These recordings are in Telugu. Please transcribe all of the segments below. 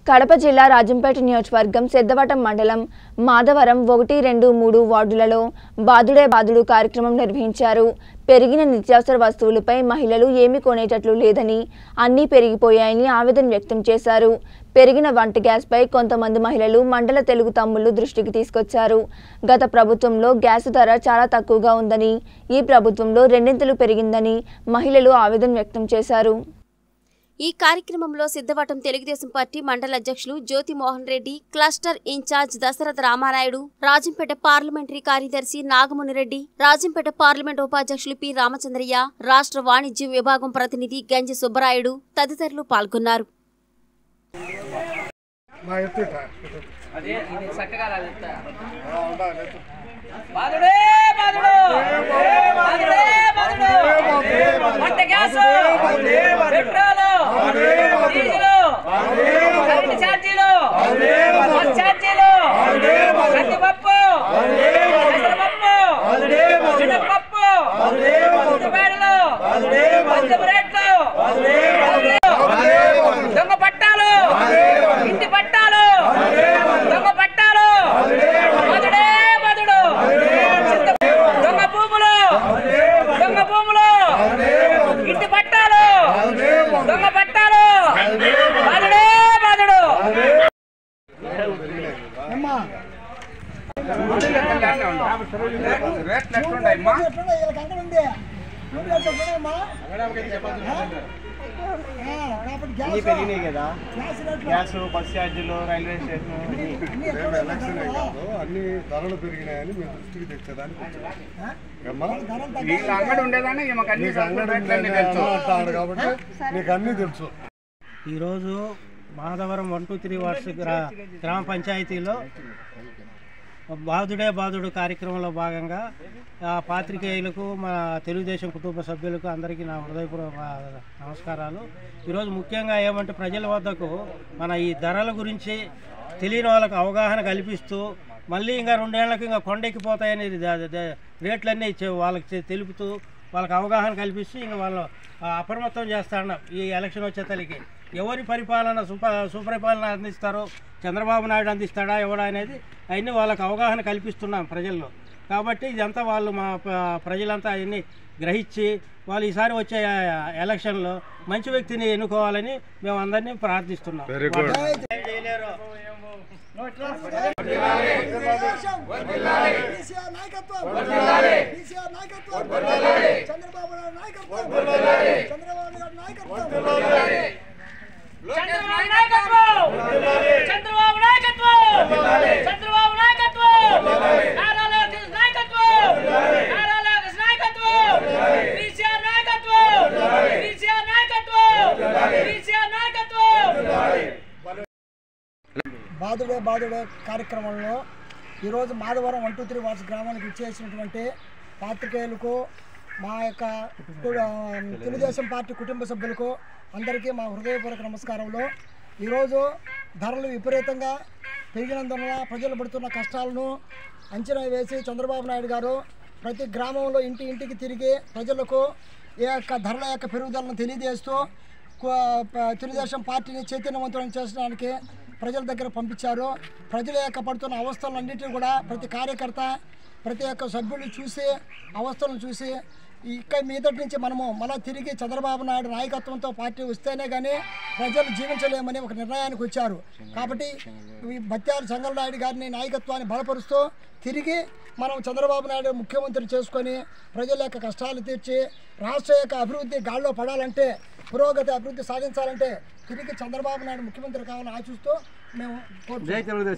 కడప జిల్లా రాజంపేట నియోజకవర్గం సిద్ధవటం మండలం మాధవరం ఒకటి రెండు మూడు వార్డులలో బాదుడే బాదుడు కార్యక్రమం నిర్వహించారు పెరిగిన నిత్యావసర వస్తువులపై మహిళలు ఏమీ కొనేటట్లు లేదని అన్నీ పెరిగిపోయాయని ఆవేదన వ్యక్తం చేశారు పెరిగిన వంట గ్యాస్పై కొంతమంది మహిళలు మండల తెలుగు తమ్ముళ్లు దృష్టికి తీసుకొచ్చారు గత ప్రభుత్వంలో గ్యాస్ ధర చాలా తక్కువగా ఉందని ఈ ప్రభుత్వంలో రెండింతలు పెరిగిందని మహిళలు ఆవేదన వ్యక్తం చేశారు ఈ కార్యక్రమంలో సిద్ధవటం తెలుగుదేశం పార్టీ మండల అధ్యక్షులు Jyothi Mohan Reddy cluster in charge Dasaratha Ramarayudu Rajampet parliamentary కార్యదర్శి నాగముని రెడ్డి రాజంపేట పార్లమెంట్ ఉపాధ్యక్షులు పి రామచంద్రయ్య రాష్ట్ర వాణిజ్య విభాగం ప్రతినిధి గంజి సుబ్బరాయుడు తదితరులు పాల్గొన్నారు మా ఎత్తు అదే ఇది చక్కగా రాదు ఎత్త. బాదుడే బాదుడు బాదుడే బాదుడు వంట గ్యాస్ పెట్రోలు డీజిలు కరెంటు ఛార్జీలు బస్ ఛార్జీలు కందిపప్పు పెసరపప్పు మినపప్పు ఉల్లిపాయలు పంచము రేట్లు దొంగ పట్టాలు ఇంటి పట్టాలు దొంగ పట్టాలు మధుడే మధుడు చింత- దొంగ భూములు దొంగ భూములు ఇంటి పట్టాలు దొంగ పట్టాలు మధుడే మధుడు అన్ని పెరిగినాయి కదా గ్యాస్ బస్ ఛార్జీలు రైల్వే స్టేషన్ మేము ఎలక్షన్ కాదు అన్ని ధరలు పెరిగినాయని మేము దృష్టికి తెచ్చేదానికి వచ్చాం. ఏమ్మా? వీళ్ళ అంగడి ఉండేదాన్ని ఈమెకు అన్ని నీకు అంగడి ఉందని అన్న అంటాడు కాబట్టి నీకు అన్ని తెలుసు ఈరోజు Madhavaram one two three wards గ్రా గ్రామ పంచాయతీలో బాధుడే బాధుడు కార్యక్రమంలో భాగంగా ఆ పాత్రికేయులకు మన తెలుగుదేశం కుటుంబ సభ్యులకు అందరికీ నా హృదయపూర్వక నమస్కారాలు ఈరోజు ముఖ్యంగా ఏమంటే ప్రజల వద్దకు మన ఈ ధరల గురించి తెలియని వాళ్ళకు అవగాహన కల్పిస్తూ మళ్ళీ ఇంకా రెండేళ్లకు ఇంకా కొండెక్కిపోతాయని ద- ద- రేట్లన్నీ చె- వాళ్ళకి చె- తెలుపుతూ వాళ్ళకి అవగాహన కల్పిస్తూ ఇంకా వాళ్ళు ఆ, అప్రమత్తం చేస్తా ఉన్నాం ఈ ఎలక్షన్ వచ్చేతలకి ఎవరి పరిపాలన సుప సుపరిపాలన అందిస్తారో చంద్రబాబు నాయుడు అందిస్తాడా ఎవడా అనేది అవన్నీ వాళ్ళకి అవగాహన కల్పిస్తున్నాం ప్రజల్లో కాబట్టి ఇదంతా వాళ్ళు మా ప- ప్రజలంతా అవన్నీ గ్రహించి వాళ్ళు ఈసారి వచ్చే ఆ, ఎలక్షన్లో మంచి వ్యక్తిని ఎన్నుకోవాలని మేము అందరినీ ప్రార్థిస్తున్నాం వెరీ గుడ్ కేసీఆర్ నాయకత్వం కేసీఆర్ నాయకత్వం చంద్రబాబు నాయుడు నాయకత్వం చంద్రబాబు నాయుడు నాయకత్వం చంద్రబాబు నాయకత్వం చంద్రబాబు నాయకత్వం చంద్రబాబు నాయకత్వం నారా లోకేష్ నాయకత్వం నారా లోకేష్ నాయకత్వం కేసీఆర్ నాయకత్వం కేసీఆర్ నాయకత్వం కేసీఆర్ నాయకత్వం బాదుడే బాదుడే కార్యక్రమంలో ఈరోజు Madhavaram one two three wards గ్రామానికి ఇచ్చేసినటువంటి పాత్రికేయులకు మా యొక్క కు- తెలుగుదేశం పార్టీ కుటుంబ సభ్యులకు అందరికీ మా హృదయపూర్వక నమస్కారంలో ఈరోజు ధరలు విపరీతంగా పెరిగినందువల్ల ప్రజలు పడుతున్న కష్టాలను అంచనా వేసి చంద్రబాబు నాయుడు గారు ప్రతి గ్రామంలో ఇంటి ఇంటికి తిరిగి ప్రజలకు ఈ యొక్క ధరల యొక్క పెరుగుదలను తెలియజేస్తూ కు- ప- తెలుగుదేశం పార్టీని చైతన్యవంతులను చేయడానికి ప్రజల దగ్గర పంపించారు ప్రజల యొక్క పడుతున్న అవస్థలన్నింటినీ కూడా ప్రతి కార్యకర్త ప్రతి ఒక్క సభ్యులు చూసి అవస్థలను చూసి ఇక మీదటి నుంచి మనము మళ్ళీ తిరిగి చంద్రబాబు నాయుడు నాయకత్వంతో పార్టీ వస్తేనే కానీ ప్రజలు జీవించలేమని ఒక నిర్ణయానికి వచ్చారు కాబట్టి ఈ బత్యాల చంద్రనాయుడు గారిని నాయకత్వాన్ని బలపరుస్తూ తిరిగి మనం చంద్రబాబు నాయుడు ముఖ్యమంత్రి చేసుకొని ప్రజల యొక్క కష్టాలు తీర్చి రాష్ట్ర యొక్క అభివృద్ధి గాల్లో పడాలంటే పురోగతి అభివృద్ధి సాధించాలంటే తిరిగి చంద్రబాబు నాయుడు ముఖ్యమంత్రి కావాలని ఆశిస్తూ మేము కోరుతున్నాం.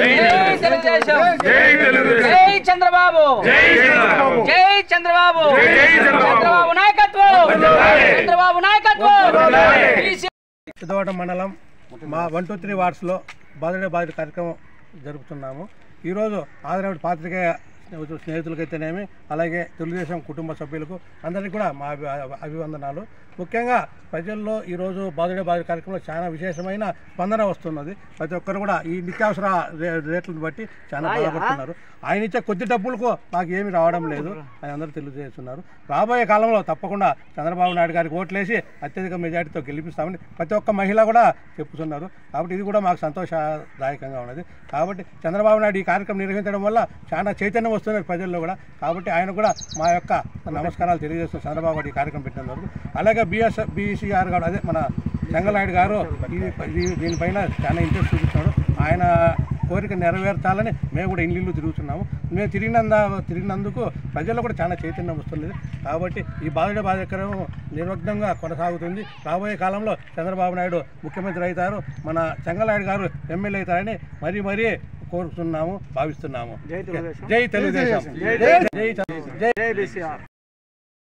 జై చంద్రబాబు జై చంద్రబాబు చంద్రబాబు నాయకత్వం చంద్రబాబు నాయకత్వం సిద్ధవటం మండలం మా వన్ టూ త్రీ వార్డ్స్లో బాధుడే బాధుడు కార్యక్రమం జరుపుతున్నాము ఈరోజు ఆదిరావిడ పాత్రికేయ స్నేహితులకైతేనేమి అలాగే తెలుగుదేశం కుటుంబ సభ్యులకు అందరికీ కూడా మా అభి అభివందనాలు ముఖ్యంగా ప్రజల్లో ఈరోజు బాధుడే బాధ కార్యక్రమంలో చాలా విశేషమైన స్పందన వస్తున్నది ప్రతి ఒక్కరు కూడా ఈ నిత్యావసర రే- రేట్లను బట్టి చాలా బాధపడుతున్నారు ఆయన ఇచ్చే కొద్ది డబ్బులకు మాకు ఏమీ రావడం లేదు అని అందరూ తెలియజేస్తున్నారు రాబోయే కాలంలో తప్పకుండా చంద్రబాబు నాయుడు గారికి ఓట్లేసి అత్యధిక మెజార్టీతో గెలిపిస్తామని ప్రతి ఒక్క మహిళ కూడా చెప్తున్నారు కాబట్టి ఇది కూడా మాకు సంతోషదాయకంగా ఉన్నది కాబట్టి చంద్రబాబు నాయుడు ఈ కార్యక్రమం నిర్వహించడం వల్ల చాలా చైతన్యం వస్తున్నది ప్రజల్లో కూడా కాబట్టి ఆయన కూడా మా యొక్క నమస్కారాలు తెలియజేస్తున్నారు చంద్రబాబు నాయుడు ఈ కార్యక్రమం పెట్టినందుకు అలాగే బిఎస్ బీసీఆర్ గారు అదే మన చెంగలనాయుడు గారు ఇది ఇది- దీనిపైన చాలా ఇంట్రెస్ట్ చూపిస్తున్నాడు ఆయన కోరిక నెరవేర్చాలని మేము కూడా ఇల్లు తిరుగుతున్నాము మేము తిరిగినంద తిరిగినందుకు ప్రజల్లో కూడా చాలా చైతన్యం వస్తుంది కాబట్టి ఈ బాధుడే బాధ్యక్రమం నిర్వగ్నంగా కొనసాగుతుంది రాబోయే కాలంలో చంద్రబాబు నాయుడు ముఖ్యమంత్రి అవుతారు మన చెంగలనాయుడు గారు ఎమ్మెల్యే అవుతారని మరీ మరీ కోరుతున్నాము భావిస్తున్నాము జై తెలుగుదేశం జై జై జై